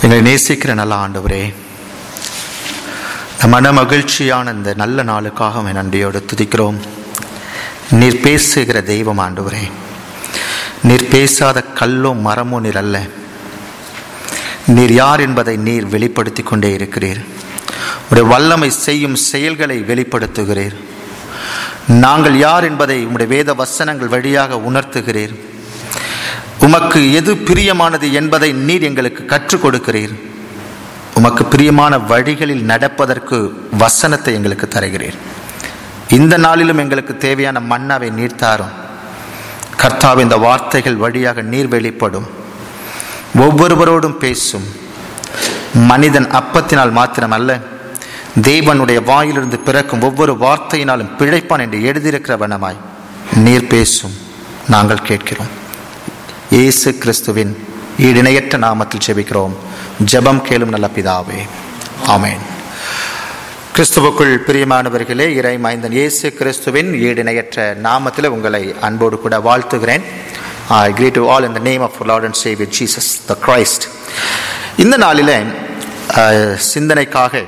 எங்களை நேசிக்கிற நல்ல ஆண்டவரே மன மகிழ்ச்சியான இந்த நல்ல நாளுக்காக உம்மை நன்றியோடு துதிக்கிறோம் நீர் பேசுகிற தெய்வம் ஆண்டவரே நீர் பேசாத கல்லோ மரமோ நீர் அல்ல நீர் யார் என்பதை நீர் வெளிப்படுத்தி கொண்டே இருக்கிறீர் உடைய வல்லமை செய்யும் செயல்களை வெளிப்படுத்துகிறீர் நாங்கள் யார் என்பதை உம்முடைய வேத வசனங்கள் வழியாக உணர்த்துகிறீர் உமக்கு எது பிரியமானது என்பதை நீர் எங்களுக்கு கற்றுக் கொடுக்கிறீர் உமக்கு பிரியமான வழிகளில் நடப்பதற்கு வசனத்தை எங்களுக்கு தருகிறீர் இந்த நாளிலும் எங்களுக்கு தேவையான மன்னாவை நீர் தாரும் கர்த்தாവ് இந்த வார்த்தைகள் வழியாக நீர் வெளிப்படும் ஒவ்வொருவரோடும் பேசும் மனிதன் அப்பத்தினால் மாத்திரமல்ல தேவனுடைய வாயிலிருந்து பிறக்கும் ஒவ்வொரு வார்த்தையினாலும் பிழைப்பான் என்று எழுதியிருக்கிற வனமாய் நீர் பேசும் நாங்கள் கேட்கிறோம் இயேசு கிறிஸ்துவின் ஈடிணையற்ற நாமத்தில் ஜெபிக்கிறோம் ஜெபம் கேளும் நல்ல பிதாவே ஆமென் கிறிஸ்துவுக்குள் பிரியமானவர்களே இறை மைந்தன் இயேசு கிறிஸ்துவின் ஈடிணையற்ற நாமத்தில் உங்களை அன்போடு கூட வாழ்த்துகிறேன் I greet to all in the name of lord and saviour Jesus the Christ இந்த நாளில் அஹ், சிந்தனைக்காக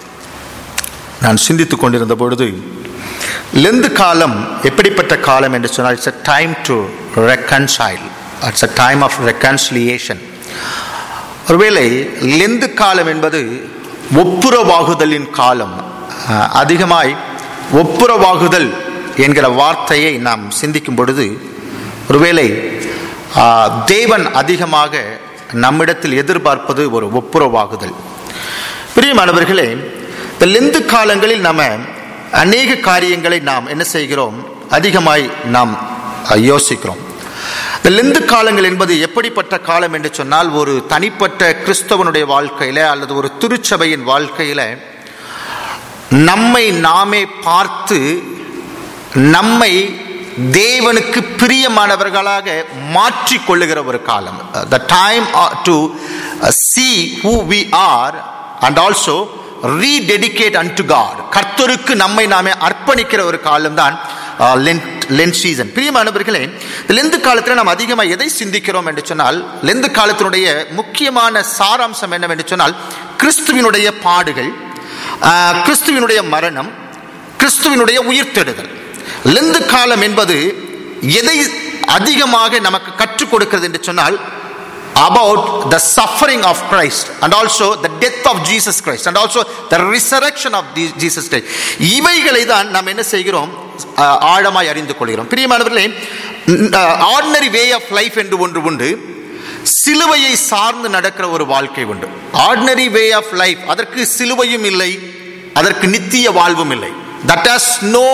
நான் சிந்தித்துக் கொண்டிருந்த பொழுது லெந்து காலம் எப்படிப்பட்ட காலம் என்று சொன்னால் it's a time to reconcile it's a time of reconciliation ஒருவேளை லெந்து காலம் என்பது ஒப்புரவாகுதலின் காலம் அஹ், அதிகமாய் ஒப்புரவாகுதல் என்கிற வார்த்தையை நாம் சிந்திக்கும் பொழுது ஒருவேளை ஆஹ், தேவன் அதிகமாக நம்மிடத்தில் எதிர்பார்ப்பது ஒரு ஒப்புரவாகுதல் பிரியமானவர்களே இந்த லெந்து காலங்களில் நம்ம அநேக காரியங்களை நாம் என்ன செய்கிறோம் அதிகமாய் நாம் அஹ், யோசிக்கிறோம் இந்த லெந்து காலங்கள் என்பது எப்படிப்பட்ட காலம் என்று சொன்னால் ஒரு தனிப்பட்ட கிறிஸ்தவனுடைய வாழ்க்கையில அல்லது ஒரு திருச்சபையின் வாழ்க்கையில நம்மை நாமே பார்த்து நம்மை தேவனுக்கு பிரியமானவர்களாக மாற்றிக் கொள்ளுகிற ஒரு காலம் the time to see who we are and also rededicate unto God கர்த்தருக்கு நம்மை நாமே அர்ப்பணிக்கிற ஒரு காலம்தான் லென்ட் லென்ட் சீசன் பிரியமானவர்களே இந்த லெந்து காலத்தில் நாம் அதிகமாக எதை சிந்திக்கிறோம் என்று சொன்னால் லெந்து காலத்தினுடைய முக்கியமான சாராம்சம் என்னவென்று சொன்னால் கிறிஸ்துவினுடைய பாடுகள் ஆஹ், கிறிஸ்துவினுடைய மரணம் கிறிஸ்துவினுடைய உயிர்த்தெடுதல் லெந்து காலம் என்பது எதை அதிகமாக நமக்கு கற்றுக் கொடுக்கிறது என்று சொன்னால் about the suffering of Christ and also the death of Jesus Christ and also the resurrection of the- Jesus Christ இவைகளை தான் நாம் என்ன செய்கிறோம் ஆஹ், ஆழமாய் அறிந்து கொள்கிறோம் பிரியமானவர்களே ஆர்டினரி வே ஆஃப் லைஃப் என்று ஒன்று உண்டு சிலுவையை சார்ந்து நடக்கிற ஒரு வாழ்க்கை உண்டு ஆர்டினரி வே ஆஃப் லைஃப் அதற்கு சிலுவையும் இல்லை அதற்கு நித்திய வாழ்வும் இல்லை that has no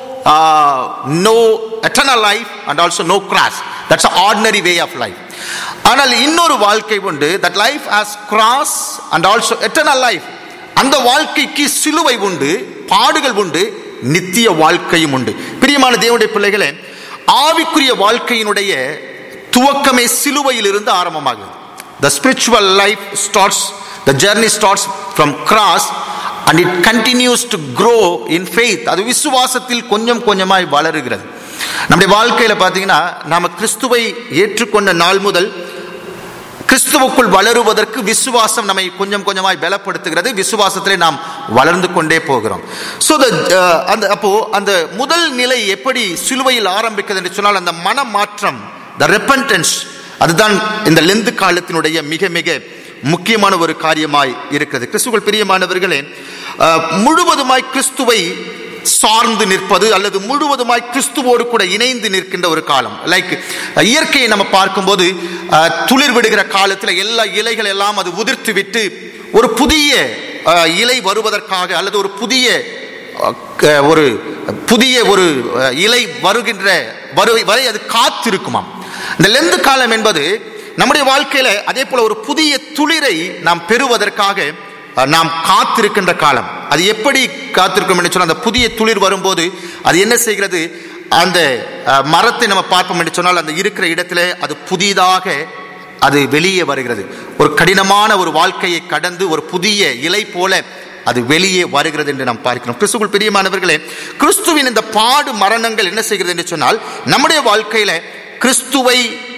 no eternal life and also no cross that's ordinary way of life ஆனால் இன்னொரு வாழ்க்கை உண்டு that life has cross and also eternal life அந்த வாழ்க்கைக்கு சிலுவை உண்டு பாடுகள் உண்டு நித்திய வாழ்க்கையும் உண்டு பிரியமான தேவனுடைய பிள்ளைகளே ஆவிக்குரிய வாழ்க்கையினுடைய துவக்கமே சிலுவையில் இருந்து ஆரம்பமாகுது the spiritual life starts the journey starts from cross and it continues to grow in faith அது விசுவாசத்தில் கொஞ்சம் கொஞ்சமாய் வளருகிறது நம்முடைய வாழ்க்கையில பார்த்தீங்கன்னா நாம கிறிஸ்துவை ஏற்றுக்கொண்ட நாள் முதல் கிறிஸ்துவுக்குள் வளருவதற்கு விசுவாசம் நம்மை கொஞ்சம் கொஞ்சமாய் பலப்படுத்துகிறது விசுவாசத்திலே நாம் வளர்ந்து கொண்டே போகிறோம் ஸோ அந்த அப்போ அந்த முதல் நிலை எப்படி சிலுவையில் ஆரம்பிக்கிறது என்று சொன்னால் அந்த மன மாற்றம் த ரெப்பன்டன்ஸ் அதுதான் இந்த லெந்து காலத்தினுடைய மிக மிக முக்கியமான ஒரு காரியமாய் இருக்கிறது கிறிஸ்துவல் பிரியமானவர்களே அஹ், முழுவதுமாய் கிறிஸ்துவை சார்ந்து நிற்பது அல்லது முழுவதுமாய் கிறிஸ்துவோடு கூட இணைந்து நிற்கின்ற ஒரு காலம் லைக் இயற்கையை நம்ம பார்க்கும்போது அஹ், துளிர் விடுகிற காலத்தில் எல்லா இலைகள் எல்லாம் அது உதிர்த்து விட்டு ஒரு புதிய அஹ், இலை வருவதற்காக அல்லது ஒரு புதிய அஹ், க- ஒரு புதிய ஒரு அஹ், இலை வருகின்ற வரு வரை அது காத்திருக்குமாம் இந்த லெந்து காலம் என்பது நம்முடைய வாழ்க்கையில அதே போல ஒரு புதிய துளிரை நாம் பெறுவதற்காக அஹ், நாம் காத்திருக்கின்ற காலம் அது எப்படி காத்திருக்கும் என்று சொன்னால் அந்த புதிய துளிர் வரும்போது அது என்ன செய்கிறது அந்த அஹ், மரத்தை நம்ம பார்ப்போம் என்று சொன்னால் அந்த இருக்கிற இடத்துல அது புதிதாக அது வெளியே வருகிறது ஒரு கடினமான ஒரு வாழ்க்கையை கடந்து ஒரு புதிய இலை போல அது வெளியே வருகிறது என்று நாம் பார்க்கிறோம் கிறிஸ்துக்குள் பிரியமானவர்களே கிறிஸ்துவின் இந்த பாடு மரணங்கள் என்ன செய்கிறது என்று சொன்னால் நம்முடைய வாழ்க்கையில கிறிஸ்துவை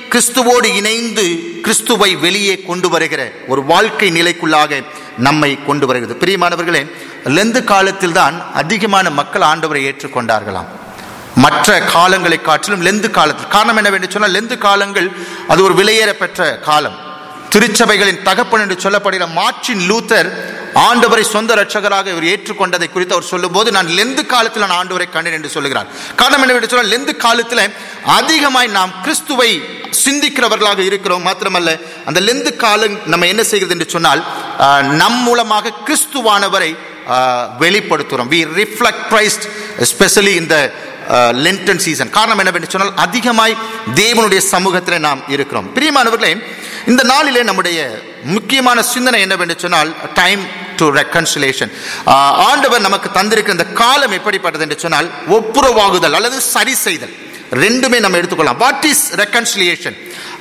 கிறிஸ்துவோடு இணைந்து கிறிஸ்துவை வெளியே கொண்டு வருகிற ஒரு வாழ்க்கை நிலைக்குள்ளாக நம்மை கொண்டு வருகிறது பிரியமானவர்களே லெந்து காலத்தில் தான் அதிகமான மக்கள் ஆண்டவரை ஏற்றுக்கொண்டார்களாம் மற்ற காலங்களை காட்டிலும் லெந்து காலத்தில் காரணம் என்னவென்று சொன்னால் லெந்து காலங்கள் அது ஒரு விலையேற பெற்ற காலம் திருச்சபைகளின் தகப்பன் என்று சொல்லப்படுகிற மார்ட்டின் லூத்தர் ஆண்டவரை சொந்த ரட்சகராக இவர் ஏற்றுக்கொண்டதை குறித்து அவர் சொல்லும்போது நான் லெந்து காலத்தில் நான் ஆண்டவரை கண்டேன் என்று சொல்லுகிறார் காரணம் என்னவென்று சொன்னால் லெந்து காலத்தில் அதிகமாய் நாம் கிறிஸ்துவை சிந்திக்கிறவர்களாக இருக்கிறோம் மாத்திரமல்ல அந்த லெந்து காலம் நம்ம என்ன செய்கிறது என்று சொன்னால் ஆஹ், நம் மூலமாக கிறிஸ்துவானவரை ஆஹ், வெளிப்படுத்துகிறோம் வி ரிஃப்ளெக்ட் கிரைஸ்ட் எஸ்பெஷலி இந்த லென்டன் சீசன் காரணம் என்னவென்று சொன்னால் அதிகமாய் தேவனுடைய சமூகத்தில் நாம் இருக்கிறோம் பிரியமானவர்களே இந்த நாளிலே நம்முடைய முக்கியமான சிந்தனை என்னவென்று சொன்னால் டைம் டு ரெக்கன்சிலேஷன் ஆண்டவர் நமக்கு தந்திருக்கிற இந்த காலம் எப்படிப்பட்டது என்று சொன்னால் ஒப்புரவாகுதல் அல்லது சரி செய்தல் ரெண்டுமே நம்ம எடுத்துக்கொள்ளலாம் வாட் இஸ் ரெக்கன்சிலியேஷன்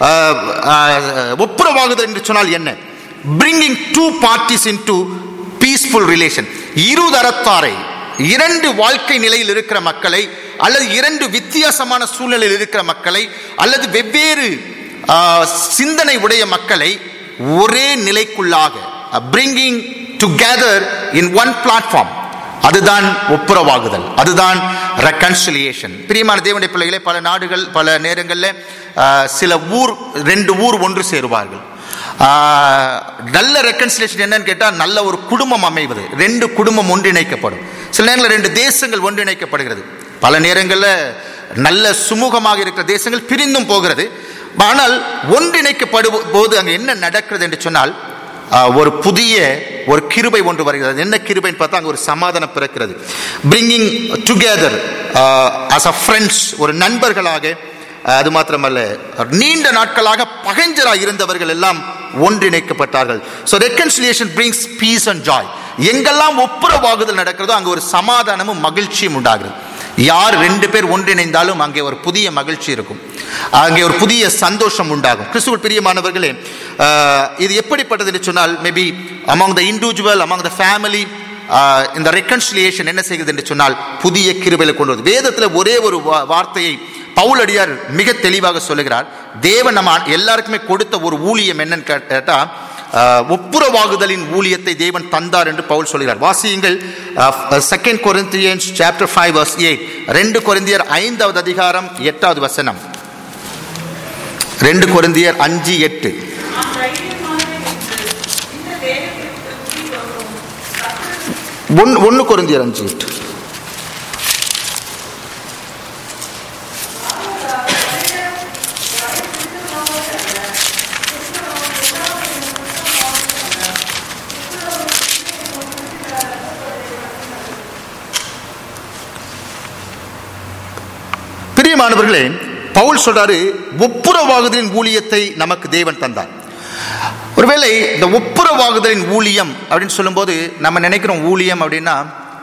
ஒப்புரவாகுதல் என்று சொன்னால் என்ன bringing two parties into peaceful relation இருதரத்தாரை இரண்டு வாழ்க்கை நிலையில் இருக்கிற மக்களை அல்லது இரண்டு வித்தியாசமான சூழ்நிலையில் இருக்கிற மக்களை அல்லது வெவ்வேறு ஆ, சிந்தனை உடைய மக்களை ஒரே நிலைக்குள்ளாக bringing together in one platform அதுதான் ஒப்புரவாகுதல் அதுதான் ரெக்கன்சிலியேஷன் பிரியமான தேவனுடைய பிள்ளைகளே பல நாடுகள் பல நேரங்களில் ஆ, சில ஊர் ரெண்டு ஊர் ஒன்று சேருவார்கள் ஆஹ், நல்ல ரெக்கன்சிலேஷன் என்னன்னு கேட்டால் நல்ல ஒரு குடும்பம் அமைவது ரெண்டு குடும்பம் ஒன்றிணைக்கப்படும் சில நேரங்களில் ரெண்டு தேசங்கள் ஒன்றிணைக்கப்படுகிறது பல நேரங்களில் நல்ல சுமூகமாக இருக்கிற தேசங்கள் பிரிந்தும் போகிறது ஆனால் ஒன்றிணைக்கப்படும் போது அங்கே என்ன நடக்கிறது என்று சொன்னால் ஆஹ், ஒரு புதிய ஒரு கிருபை ஒன்று வருகிறது என்ன கிருபைன்னு பார்த்தா அங்கே ஒரு சமாதானம் பிறக்கிறது bringing together as a friends ஒரு நண்பர்களாக அது மாத்திரமல்ல நீண்ட நாட்களாக பகைஞ்சராக இருந்தவர்கள் எல்லாம் ஒன்றிணைக்கப்பட்டார்கள் so reconciliation brings peace and joy எங்கெல்லாம் ஒப்புரவாகுதல் நடக்கிறதோ அங்கே ஒரு சமாதானமும் மகிழ்ச்சியும் உண்டாகிறது யார் ரெண்டு பேர் ஒன்றிணைந்தாலும் அங்கே ஒரு புதிய மகிழ்ச்சி இருக்கும் அங்கே ஒரு புதிய சந்தோஷம் உண்டாகும் கிறிஸ்துவ பிரியமானவர்களே ஆஹ், இது எப்படிப்பட்டது என்று சொன்னால் maybe among the individual among the family இந்த ரெக்கன்சிலியேஷன் என்ன செய்கிறது என்று சொன்னால் புதிய கிருபையில கொண்டு வருது வேதத்தில் ஒரே ஒரு வா- வார்த்தையை பவுலடியார் மிக தெளிவாக சொல்லுகிறார் தேவன் நம்ம எல்லாருக்குமே கொடுத்த ஒரு ஊழியம் என்னன்னு கேட்டா ஆஹ், ஒப்புரவாகுதலின் ஊழியத்தை தேவன் தந்தார் என்று பவுல் சொல்கிறார் வாசியுங்கள் second Corinthians chapter five verse eight ரெண்டு கொரிந்தியர் ஐந்தாவது அதிகாரம் எட்டாவது வசனம் ரெண்டு கொரிந்தியர் அஞ்சு எட்டு நாம் தைரியமாக நின்று இந்த தேகத்திற்கு திரும்பி வருவோம். கர்த்தர் ஒன் ஒன்று கொரிந்தியர் அஞ்சு எட்டு பிரியமானவர்களே பவுல் சொல்றாரு ஒப்புரவாகுதலின் ஊழியத்தை நமக்கு தேவன் தந்தார் ஒருவேளை இந்த ஒப்புரவாகுதலின் ஊழியம் அப்படின்னு சொல்லும்போது நம்ம நினைக்கிறோம் ஊழியம் அப்படின்னா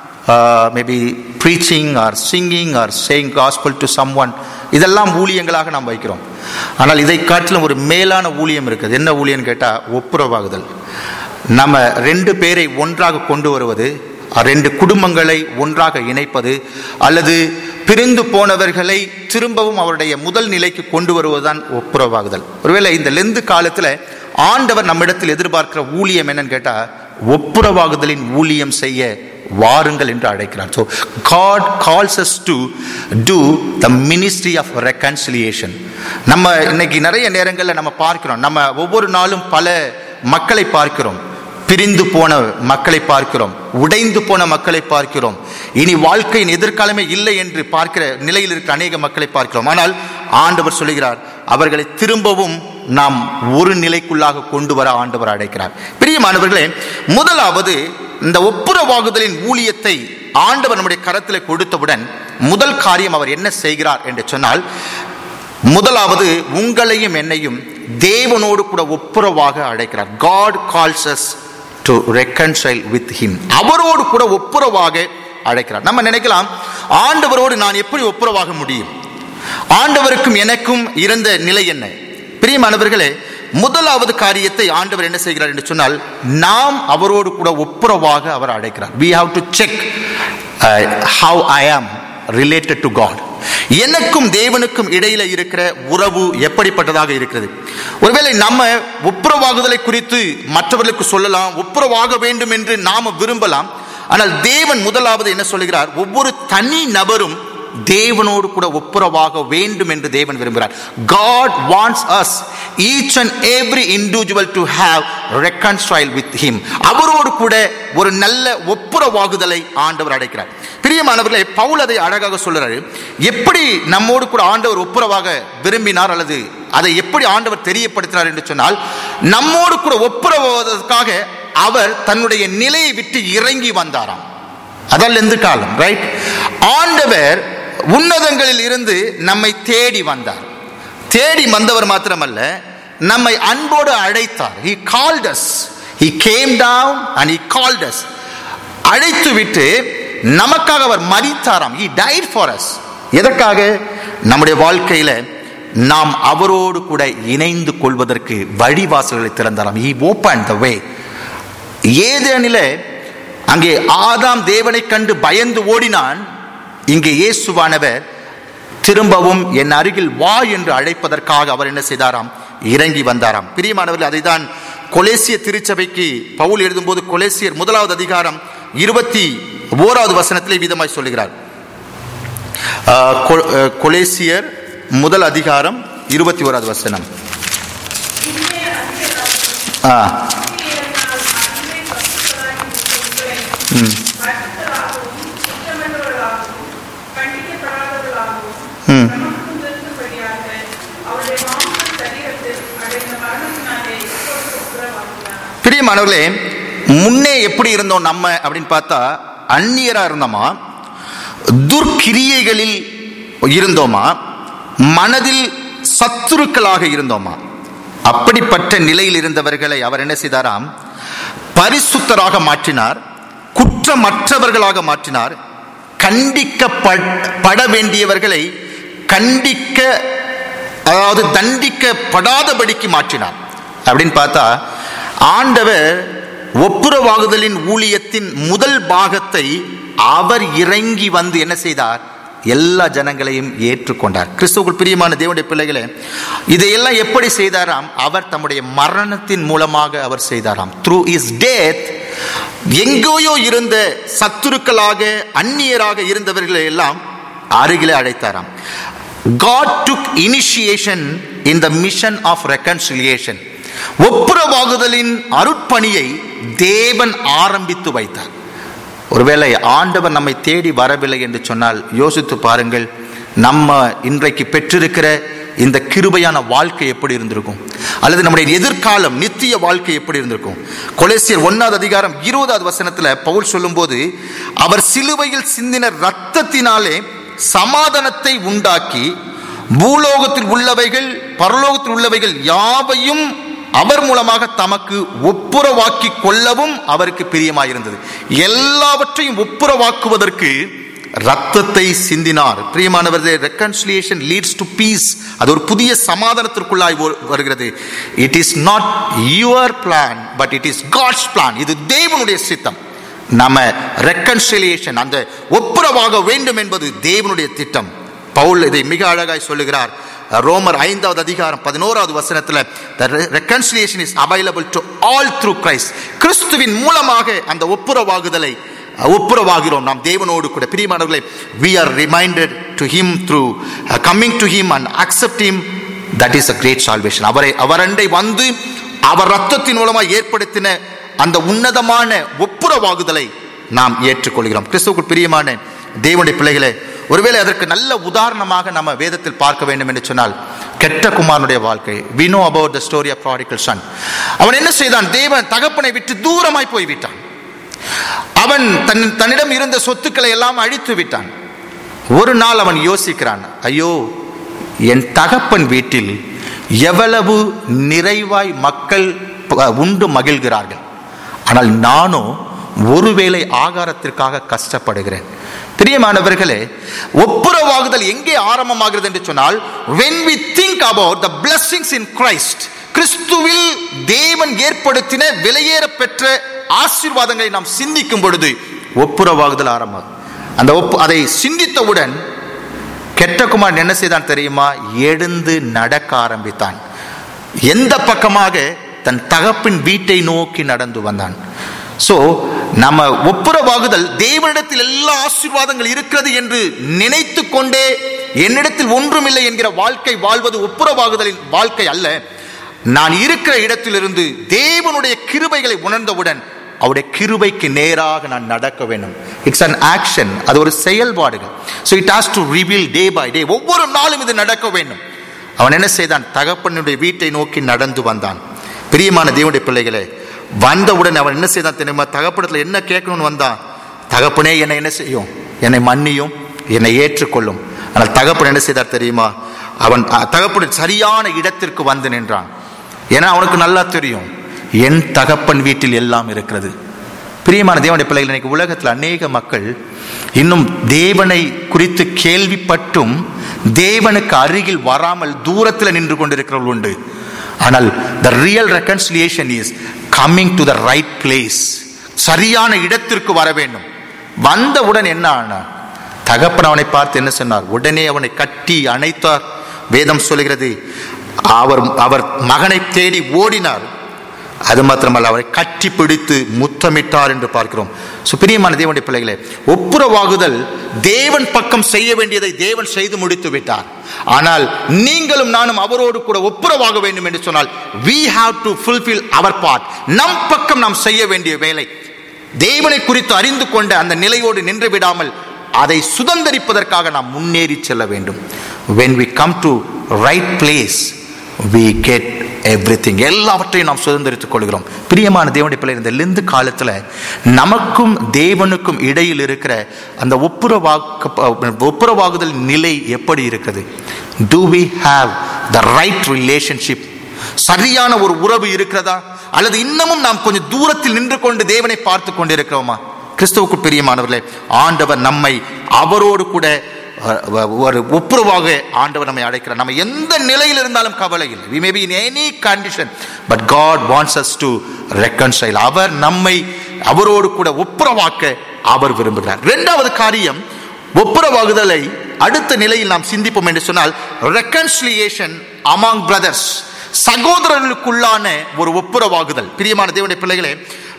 maybe preaching or singing or saying gospel to someone இதெல்லாம் ஊழியங்களாக நாம் வைக்கிறோம் ஆனால் இதை காட்டிலும் ஒரு மேலான ஊழியம் இருக்குது என்ன ஊழியம்னு கேட்டால் ஒப்புரவாகுதல் நம்ம ரெண்டு பேரை ஒன்றாக கொண்டு வருவது ரெண்டு குடும்பங்களை ஒன்றாக இணைப்பது அல்லது பிரிந்து போனவர்களை திரும்பவும் அவருடைய முதல் நிலைக்கு கொண்டு வருவதுதான் ஒப்புரவாகுதல் ஒருவேளை இந்த லெந்து காலத்தில் ஆண்டவர் நம்மிடத்தில் எதிர்பார்க்கிற ஊழியம் என்னன்னு கேட்டால் ஒப்புரவாகுதலின் ஊழியம் செய்ய வாருங்கள் என்று அழைக்கிறார் so God calls us to do the ministry of reconciliation நம்ம இன்னைக்கு நிறைய நேரங்களில் நம்ம பார்க்கிறோம் நம்ம ஒவ்வொரு நாளும் பல மக்களை பார்க்கிறோம் பிரிந்து போன மக்களை பார்க்கிறோம் உடைந்து போன மக்களை பார்க்கிறோம் இனி வாழ்க்கையின் எதிர்காலமே இல்லை என்று பார்க்கிற நிலையில் இருக்கிற அநேக மக்களை பார்க்கிறோம் ஆனால் ஆண்டவர் சொல்லுகிறார் அவர்களை திரும்பவும் நாம் ஒரு நிலைக்குள்ளாக கொண்டு வர ஆண்டவர் அழைக்கிறார் பிரியமானவர்களே முதலாவது இந்த ஒப்புரவாகுதலின் ஊழியத்தை ஆண்டவர் நம்முடைய கரத்தில் கொடுத்தவுடன் முதல் காரியம் அவர் என்ன செய்கிறார் என்று சொன்னால் முதலாவது உங்களையும் என்னையும் தேவனோடு கூட ஒப்புரவாக அழைக்கிறார் God calls us to reconcile with him அவரோடு கூட ஒப்புரவாக அழைக்கிறார் நம்ம நினைக்கலாம் ஆண்டவரோடு நான் எப்படி ஒப்புரவாக முடியும் ஆண்டவருக்கும் எனக்கும் இருந்த நிலை என்ன பிரியமானவர்களே முதலாவது காரியத்தை ஆண்டவர் என்ன செய்கிறார் என்று சொன்னால் நாம் அவரோடு கூட ஒப்புரவாக அவர் அழைக்கிறார் we have to check uh, how i am related to god எனக்கும் தேவனுக்கும் இடையில இருக்கிற உறவு எப்படிப்பட்டதாக இருக்கிறது ஒருவேளை நம்ம ஒப்புரவாகுதலை குறித்து மற்றவர்களுக்கு சொல்லலாம் ஒப்புரவாக வேண்டும் என்று நாம விரும்பலாம் ஆனால் தேவன் முதலாவது என்ன சொல்லுகிறார் ஒவ்வொரு தனி நபரும் தேவனோடு கூட ஒப்புரவாக வேண்டும் என்று தேவன் விரும்புகிறார் God wants us each and every individual to have reconciled with him அவரோடு கூட ஒரு நல்ல ஒப்புரவாகுதலை ஆண்டவர் அடைக்கிறார் பிரியமானவர்களே பவுல் அதை அழகாக சொல்றாரு எப்படி நம்மோடு கூட ஆண்டவர் ஒப்புரவாக விரும்பினார் அல்லது அதை எப்படி ஆண்டவர் தெரியப்படுத்தினார் என்று சொன்னால் நம்மோடு கூட ஒப்புரவாவதற்காக அவர் தன்னுடைய நிலையை விட்டு இறங்கி வந்தாராம் அதல்ல எந்த காலம் ரைட் ஆண்டவர் உன்னதங்களில் இருந்து நம்மை தேடி வந்தார் தேடி வந்தவர் மாத்திரமல்ல நம்மை அன்போடு அழைத்தார் he called us he came down and he called us அழைத்து விட்டு நமக்காக அவர் மரித்தாராம் he died for us எதற்காக நம்முடைய வாழ்க்கையில நாம் அவரோடு கூட இணைந்து கொள்வதற்கு வழிவாசல்களை திறந்தாராம் he opened the way ஏதேனிலே அங்கே ஆதாம் தேவனை கண்டு பயந்து ஓடினான் இங்கே இயேசுவானவர் திரும்பவும் என் அருகில் வா என்று அழைப்பதற்காக அவர் என்ன செய்தாராம் இறங்கி வந்தாராம் பிரியமானவர்கள் அதைதான் கொலேசிய திருச்சபைக்கு பவுல் எழுதும்போது கொலேசியர் முதலாவது அதிகாரம் இருபத்தி ஓராவது வசனத்திலே விதமாய் சொல்லுகிறார் ஆஹ், கொ- ஆஹ், கொலேசியர் முதல் அதிகாரம் இருபத்தி ஓராவது வசனம் ஆ ம். பிரியமானவர்களே முன்னே எப்படி இருந்தோம் நம்ம அப்படின்னு பார்த்தா அந்நியரா இருந்தோமா துர்க்கிரியைகளில் இருந்தோமா மனதில் சத்துருக்களாக இருந்தோமா அப்படிப்பட்ட நிலையில் இருந்தவர்களை அவர் என்ன செய்தாராம் பரிசுத்தராக மாற்றினார் குற்றமற்றவர்களாக மாற்றினார் கண்டிக்கப்பட வேண்டியவர்களை கண்டிக்க அதாவது தண்டிக்கப்படாதபடிக்கு மாற்றினார் அப்படின்னு பார்த்தா ஆண்டவர் ஒப்புரவாகுதலின் ஊழியத்தின் முதல் பாகத்தை அவர் இறங்கி வந்து என்ன செய்தார் எல்லா ஜனங்களையும் ஏற்றுக்கொண்டார் கிறிஸ்துவுக்குள் பிரியமான தேவனுடைய பிள்ளைகளே இதையெல்லாம் எப்படி செய்தாராம் அவர் தம்முடைய மரணத்தின் மூலமாக அவர் செய்தாராம் த்ரூ இஸ் டேத் எங்கேயோ இருந்த சத்துருக்களாக அந்நியராக இருந்தவர்களை எல்லாம் அருகிலே அழைத்தாராம் God took initiation in the mission of reconciliation ஒப்புரவாகுதலின் அருட்பணியை தேவன் ஆரம்பித்து வைத்தார் ஒருவேளை ஆண்டவர் நம்மை தேடி வரவில்லை என்று சொன்னால் யோசித்து பாருங்கள் நம்ம இன்றைக்கு பெற்றிருக்கிற இந்த கிருபையான வாழ்க்கை எப்படி இருந்திருக்கும் அல்லது நம்முடைய எதிர்காலம் நித்திய வாழ்க்கை எப்படி இருந்திருக்கும் கொலேசியர் ஒன்னாவது அதிகாரம் இருபதாவது வசனத்துல பவுல் சொல்லும்போது அவர் சிலுவையில் சிந்தின ரத்தத்தினாலே சமாதானத்தை உண்டாக்கி பூலோகத்தில் உள்ளவைகள் பரலோகத்தில் உள்ளவைகள் யாவையும் அவர் மூலமாக தமக்கு ஒப்புரவாக்கி கொள்ளவும் அவருக்கு பிரியமாயிருந்தது எல்லாவற்றையும் ஒப்புரவாக்குவதற்கு ரத்தத்தை சிந்தினார் பிரியமானவர்களே ரெக்கன்சிலியேஷன் லீட்ஸ் டு பீஸ் அது ஒரு புதிய சமாதானத்திற்குள்ளாய் வரு- வருகிறது it is not your plan but it is God's plan இது தேவனுடைய சித்தம் நம்ம ரெக்கன்சிலியேஷன் அந்த ஒப்புரவாக வேண்டும் என்பது தேவனுடைய திட்டம் பவுல் இதை மிக அழகாய் சொல்லுகிறார் ரோமர் ஐந்தாவது அதிகாரம் பதினோராவது வசனத்தில் the reconciliation is available to all through Christ கிறிஸ்துவின் மூலமாக அந்த ஒப்புரவாகுதலை ஒப்புரவாகிறோம் நாம் தேவனோடு கூட பிரியமானவர்களே we are reminded to him through uh, coming to him and accept him that is a great salvation அவரை அவரண்டை வந்து அவர் ரத்தத்தின் மூலமாக ஏற்படுத்தின அந்த உன்னதமான ஒப்புரவாகுதலை நாம் ஏற்றுக்கொள்கிறோம் கிறிஸ்துவுக்குள் பிரியமான தேவனுடைய பிள்ளைகளே ஒருவேளை அதற்கு நல்ல உதாரணமாக நம்ம வேதத்தில் பார்க்க வேண்டும் என்று சொன்னால் கெட்ட குமாரனுடைய வாழ்க்கை we know about the story of prodigal son அவன் என்ன செய்தான் தேவன் தகப்பனை விட்டு தூரமாய் போய்விட்டான் அவன் தன் தன்னிடம் இருந்த சொத்துக்களை எல்லாம் அழித்து விட்டான் ஒரு நாள் அவன் யோசிக்கிறான் ஐயோ என் தகப்பன் வீட்டில் எவ்வளவு நிறைவாய் மக்கள் ப- உண்டு மகிழ்கிறார்கள் ஆனால் நானோ ஒருவேளை ஆகாரத்திற்காக கஷ்டப்படுகிறேன் பிரியமானவர்களே ஒப்புரவாகுதல் எங்கே ஆரம்பமாகிறது என்று சொன்னால் when we think about the blessings in Christ கிறிஸ்துவில் தேவன் ஏற்படுத்தின விலையேற பெற்ற ஆசீர்வாதங்களை நாம் சிந்திக்கும் பொழுது ஒப்புரவாகுதல் ஆரம்பம் அந்த ஒப்பு அதை சிந்தித்தவுடன் கெட்ட குமாரன் என்ன செய்தான் தெரியுமா எழுந்து நடக்க ஆரம்பித்தான் எந்த பக்கமாக தன் தகப்பின் வீட்டை நோக்கி நடந்து வந்தான் சோ நம்ம ஒப்புரவாகுதல் தேவனிடத்தில் எல்லா ஆசீர்வாதங்கள் இருக்கிறது என்று நினைத்து கொண்டே என்னிடத்தில் ஒன்றுமில்லை என்கிற வாழ்க்கை வாழ்வது ஒப்புரவாகுதலின் வாழ்க்கை அல்ல நான் இருக்கிற இடத்திலிருந்து தேவனுடைய கிருபைகளை உணர்ந்தவுடன் அவருடைய கிருபைக்கு நேராக நான் நடக்க வேண்டும் இட்ஸ் அன் ஆக்ஷன் அது ஒரு செயல்பாடுகள் so it has to reveal day by day ஒவ்வொரு நாளும் இது நடக்க வேண்டும் அவன் என்ன செய்தான் தகப்பனுடைய வீட்டை நோக்கி நடந்து வந்தான் பிரியமான தேவனுடைய பிள்ளைகளே வந்தவுடன் அவன் என்ன செய்தான் தெரியுமா தகப்படத்தில் என்ன கேட்கணும்னு வந்தான் தகப்பனே என்னை என்ன செய்யும் என்னை மன்னியும் என்னை ஏற்றுக்கொள்ளும் ஆனால் தகப்பன் என்ன செய்தார் தெரியுமா அவன் தகப்பன் சரியான இடத்திற்கு வந்து நின்றான் ஏன்னா அவனுக்கு நல்லா தெரியும் என் தகப்பன் வீட்டில் எல்லாம் இருக்கிறது பிரியமான தேவனுடைய பிள்ளைகள் இன்னைக்கு உலகத்தில் அநேக மக்கள் இன்னும் தேவனை குறித்து கேள்விப்பட்டும் தேவனுக்கு அருகில் வராமல் தூரத்தில் நின்று கொண்டிருக்கிறவர்கள் உண்டு ஆனால் the real reconciliation is coming to the right place சரியான இடத்திற்கு வர வேண்டும் வந்தவுடன் என்ன ஆனார் தகப்பன் அவனை பார்த்து என்ன சொன்னார் உடனே அவனை கட்டி அணைத்தார் வேதம் சொல்கிறது அவர் அவர் மகனை தேடி ஓடினார் அது மாத்திரமல்ல அவரை கட்டி பிடித்து முத்தமிட்டார் என்று பார்க்கிறோம் சுப்பிரியமான தேவனுடைய பிள்ளைகளே ஒப்புரவாகுதல் தேவன் பக்கம் செய்ய வேண்டியதை தேவன் செய்து முடித்து விட்டார் ஆனால் நீங்களும் நானும் அவரோடு கூட ஒப்புரவாக வேண்டும் என்று சொன்னால் we have to fulfill our part நம் பக்கம் நாம் செய்ய வேண்டிய வேலை தேவனை குறித்து அறிந்து கொண்ட அந்த நிலையோடு நின்று விடாமல் அதை சுதந்திரிப்பதற்காக நாம் முன்னேறி செல்ல வேண்டும் when we come to right place we get everything எல்லாவற்றையும் நாம் சுதந்திரித்துக் கொள்கிறோம் பிரியமான தேவனுடைய பிள்ளை இந்த லிந்து காலத்துல நமக்கும் தேவனுக்கும் இடையில் இருக்கிற அந்த ஒப்புரவாக்க ஒப்புரவாகுதல் நிலை எப்படி இருக்குது do we have the right relationship சரியான ஒரு உறவு இருக்கிறதா அல்லது இன்னமும் நாம் கொஞ்சம் தூரத்தில் நின்று கொண்டு தேவனை பார்த்து கொண்டிருக்கிறோமா கிறிஸ்துவுக்கு பிரியமானவர்களே ஆண்டவர் நம்மை அவரோடு கூட ஒரு ஒப்புரவாக ஆண்டவர் நம்மை அழைக்கிறார் நம்ம எந்த நிலையில் இருந்தாலும் கவலை இல்லை we may be in any condition but God wants us to reconcile அவர் நம்மை அவரோடு கூட ஒப்புரவாக்க அவர் விரும்புகிறார் இரண்டாவது காரியம் ஒப்புரவாகுதலை அடுத்த நிலையில் நாம் சிந்திப்போம் என்று சொன்னால் ரெக்கன்சிலியேஷன் அமாங் பிரதர்ஸ் சகோதரர்களுக்குள்ளான ஒரு ஒப்புரவாகுதல் பிரியமான தேவனுடைய பிள்ளைகளே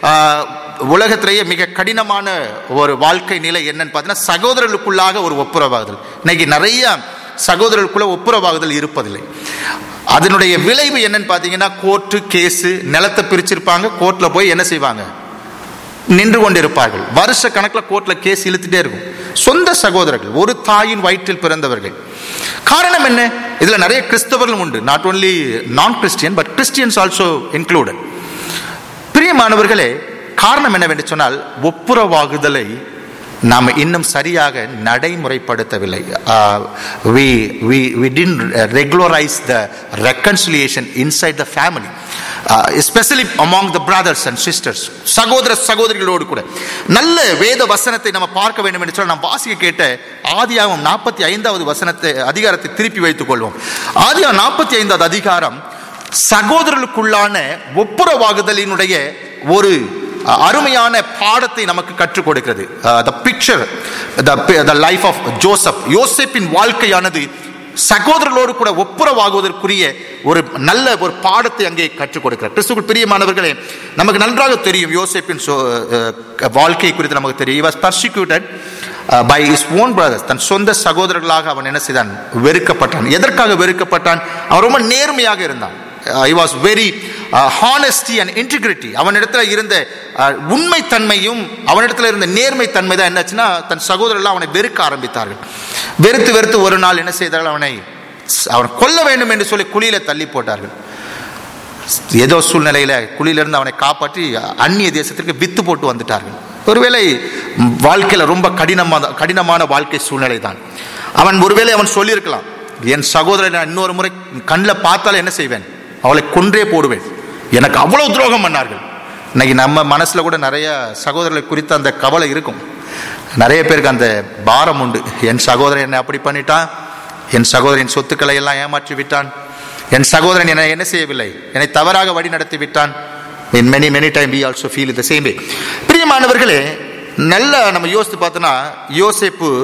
உலகத்திலேயே மிக கடினமான ஒரு வாழ்க்கை நிலை என்னன்னு பார்த்தீங்கன்னா சகோதரர்களுக்குள்ளாக ஒரு ஒப்புரவாகுதல் இன்னைக்கு நிறைய சகோதரர்களுக்குள்ள ஒப்புரவாகுதல் இருப்பதில்லை அதனுடைய விளைவு என்னன்னு பார்த்தீங்கன்னா கோர்ட்டு கேஸு நிலத்தை பிரிச்சிருப்பாங்க கோர்ட்டில் போய் என்ன செய்வாங்க நின்று கொண்டிருப்பார்கள் வருஷ கணக்கில் கோர்ட்டில் கேஸ் இழுத்துட்டே இருக்கும் சொந்த சகோதரர்கள் ஒரு தாயின் வயிற்றில் பிறந்தவர்கள் காரணம் என்ன இதுல நிறைய கிறிஸ்தவர்களும் உண்டு not only non Christian but Christians also included பிரியமானவர்களே காரணம் என்னவென்று சொன்னால் ஒப்புரவாகுதலை நாம் இன்னும் சரியாக நடைமுறைப்படுத்தவில்லை we we we didn't regularise the reconciliation inside the family especially among the brothers and sisters சகோதர சகோதரிகளோடு கூட நல்ல வேத வசனத்தை நம்ம பார்க்க வேண்டும் என்று சொல்ல நாம் வாசிக்க கேட்ட ஆதியாகம் நாற்பத்தி ஐந்தாவது வசனத்தை அதிகாரத்தை திருப்பி வைத்துக் கொள்வோம் ஆதியாகம் நாற்பத்தி ஐந்தாவது அதிகாரம் சகோதரர்களுக்குள்ளான ஒப்புரவாகுதலினுடைய ஒரு அருமையான பாடத்தை நமக்கு கற்றுக் கொடுக்கிறது the picture the life of Joseph யோசப்பின் வாழ்க்கையானது சகோதரர்களோடு கூட ஒப்புரவாகுவதற்குரிய ஒரு நல்ல ஒரு பாடத்தை அங்கே கற்றுக் கொடுக்கிறார் கிறிஸ்துக்குள் பிரியமானவர்களே நமக்கு நன்றாக தெரியும் யோசேப்பின் வாழ்க்கை குறித்து நமக்கு தெரியும் was persecuted by his own brothers தன் சொந்த சகோதரர்களாக அவன் என்ன செய்தான் வெறுக்கப்பட்டான் எதற்காக வெறுக்கப்பட்டான் அவன் ரொம்ப நேர்மையாக இருந்தான் I was very honesty and integrity அவனிடத்துல இருந்த உண்மைத்தன்மையும் அவனிடத்துல இருந்த நேர்மை தன்மை தான் என்னாச்சுன்னா தன் சகோதரர்கள் அவனை வெறுக்க ஆரம்பித்தார்கள் வெறுத்து வெறுத்து ஒரு நாள் என்ன செய்தார்கள் அவனை அவன் கொல்ல வேண்டும் என்று சொல்லி குழியில தள்ளி போட்டார்கள் ஏதோ சூழ்நிலையில குழியிலிருந்து அவனை காப்பாற்றி அந்நிய தேசத்திற்கு வித்து போட்டு வந்துட்டார்கள் ஒருவேளை வாழ்க்கையில ரொம்ப கடினமான கடினமான வாழ்க்கை சூழ்நிலை தான் அவன் ஒருவேளை அவன் சொல்லியிருக்கலாம் என் சகோதரன் இன்னொரு முறை கண்ணில் பார்த்தால் என்ன செய்வேன் அவளை கொன்றே போடுவேன் எனக்கு அவ்வளவு துரோகம் பண்ணார்கள் இன்னைக்கு நம்ம மனசுல கூட நிறைய சகோதரர்களை குறித்த அந்த கவலை இருக்கும் நிறைய பேருக்கு அந்த பாரம் உண்டு என் சகோதரன் என்னை அப்படி பண்ணிட்டான் என் சகோதரன் சொத்துக்களை எல்லாம் ஏமாற்றி விட்டான் என் சகோதரன் என்னை என்ன செய்யவில்லை என்னை தவறாக வழி நடத்தி விட்டான் in many many time we also feel the same way பிரியமானவர்களே நல்லா நம்ம யோசித்து பார்த்தோன்னா யோசிப்பு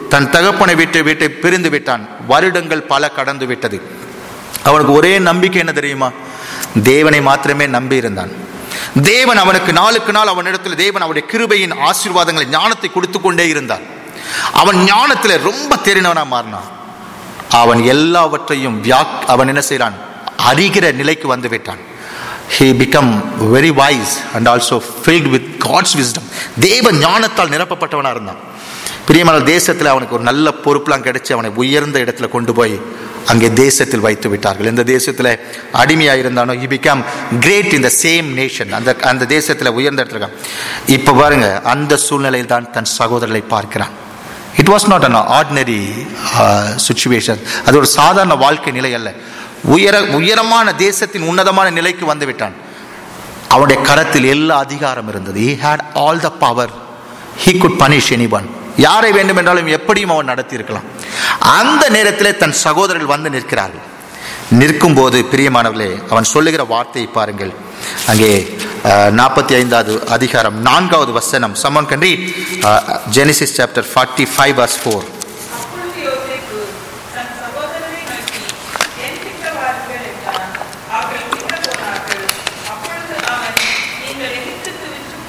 தன் தகப்பனை விட்டு வீட்டை பிரிந்து விட்டான் வருடங்கள் பல கடந்து விட்டது அவனுக்கு ஒரே நம்பிக்கை என்ன தெரியுமா தேவனை மாத்திரமே நம்பி இருந்தான் தேவன் அவனுக்கு நாளுக்கு நாள் அவனிடத்தில் தேவன் அவருடைய கிருபையின் ஆசீர்வாதங்களை ஞானத்தை கொடுத்து கொண்டே இருந்தார் அவன் ஞானத்தில் ரொம்ப தெரிந்தவனா மாறினான் அவன் எல்லாவற்றையும் வியாக் அவன் என்ன செய்கிறான் அறிகிற நிலைக்கு வந்து விட்டான் he become very wise and also filled with god's wisdom தேவ ஞானத்தால் நிரப்பப்பட்டவனா இருந்தான் பிரியமான தேசத்தில் அவனுக்கு ஒரு நல்ல பொறுப்புலாம் கிடைச்சு அவனை உயர்ந்த இடத்துல கொண்டு போய் அங்கே தேசத்தில் வைத்து விட்டார்கள் இந்த தேசத்தில் அடிமையா இருந்தானோ he become great in the same nation அந்த அந்த தேசத்தில் உயர்ந்த இடத்துல இருக்கான் இப்போ பாருங்க அந்த சூழ்நிலையில் தான் தன் சகோதரரை பார்க்கிறான் it was not an ordinary situation அது ஒரு சாதாரண வாழ்க்கை நிலை அல்ல உயர உயரமான தேசத்தின் உன்னதமான நிலைக்கு வந்து விட்டான் அவனுடைய கரத்தில் எல்லா அதிகாரம் இருந்தது he had all the power he could punish anyone யாரை வேண்டும் என்றாலும் எப்படியும் அவன் நடத்தி இருக்கலாம் அந்த நேரத்தில் தன் சகோதரர்கள் வந்து நிற்கிறார்கள் நிற்கும் போது பிரியமானவர்களே அவன் சொல்லுகிற வார்த்தையை பாருங்கள் அங்கே நாற்பத்தி ஐந்தாவது அதிகாரம் நான்காவது வசனம் சம்மன் கன்றி Genesis chapter forty five verse four அப்பொழுது யோசேப்பு தன் சகோதரரை நோக்கி, என் கிட்ட வாருங்கள் என்றான். அவர்கள் கிட்ட போனார்கள். அப்பொழுது அவன், நீங்கள் எகிப்துக்கு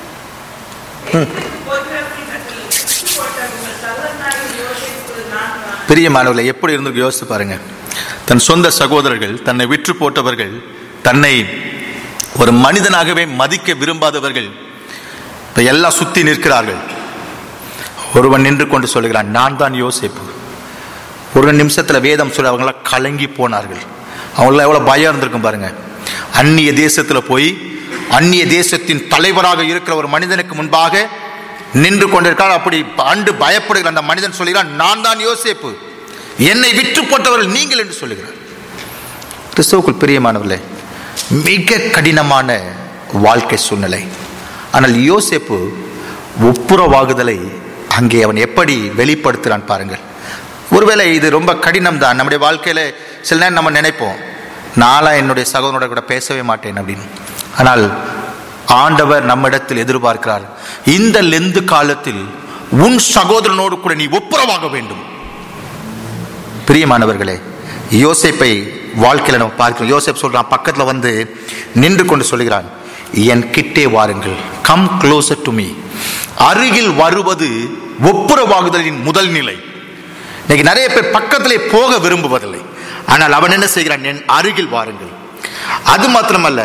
விற்று- எகிப்துக்கு போகிறவர்களிடத்தில் விற்றுப் போட்ட உங்கள் சகோதரனாகிய யோசேப்பு நான் தான். பிரியமானவர்களை எப்படி இருந்து யோசித்து பாருங்க தன் சொந்த சகோதரர்கள் தன்னை விற்று போட்டவர்கள் தன்னை ஒரு மனிதனாகவே மதிக்க விரும்பாதவர்கள் இப்ப எல்லாம் சுத்தி நிற்கிறார்கள் ஒருவன் நின்று கொண்டு சொல்லுகிறான் நான் தான் யோசிப்பு ஒரு நிமிஷத்துல வேதம் சொல்ல அவங்களாம் கலங்கி போனார்கள் அவங்களாம் எவ்வளவு பயம் இருந்திருக்கும் பாருங்க அந்நிய தேசத்துல போய் அந்நிய தேசத்தின் தலைவராக இருக்கிற ஒரு மனிதனுக்கு முன்பாக நின்று கொண்டிருக்கார் அப்படி அண்டு பயப்படுகிற அந்த மனிதன் சொல்கிறான் நான் தான் யோசேப்பு என்னை விற்று போட்டவர்கள் நீங்கள் என்று சொல்லுகிறார் கிறிஸ்தவுக்குள் பிரியமானவர்களே மிக கடினமான வாழ்க்கை சூழ்நிலை ஆனால் யோசேப்பு ஒப்புரவாகுதலை அங்கே அவன் எப்படி வெளிப்படுத்துகிறான் பாருங்கள் ஒருவேளை இது ரொம்ப கடினம் தான் நம்முடைய வாழ்க்கையில சில நேரம் நம்ம நினைப்போம் நாளா என்னுடைய சகோதரனோட கூட பேசவே மாட்டேன் அப்படின்னு ஆனால் ஆண்டவர் நம்மிடத்தில் எதிர்பார்க்கிறார் இந்த லெந்து காலத்தில் உன் சகோதரனோடு கூட நீ ஒப்புரவாக வேண்டும் பிரியமானவர்களே யோசேப்பை வாழ்க்கையில நம்ம பார்க்கிறோம் யோசேப் சொல்றான் பக்கத்துல வந்து நின்று கொண்டு சொல்லுகிறான் என் கிட்டே வாருங்கள் கம் க்ளோசர் டு மீ அருகில் வருவது ஒப்புரவாகுதலின் முதல் நிலை இன்னைக்கு நிறைய பேர் பக்கத்திலே போக விரும்புவதில்லை ஆனால் அவன் என்ன செய்கிறான் என் அருகில் வாருங்கள் அது மாத்திரமல்ல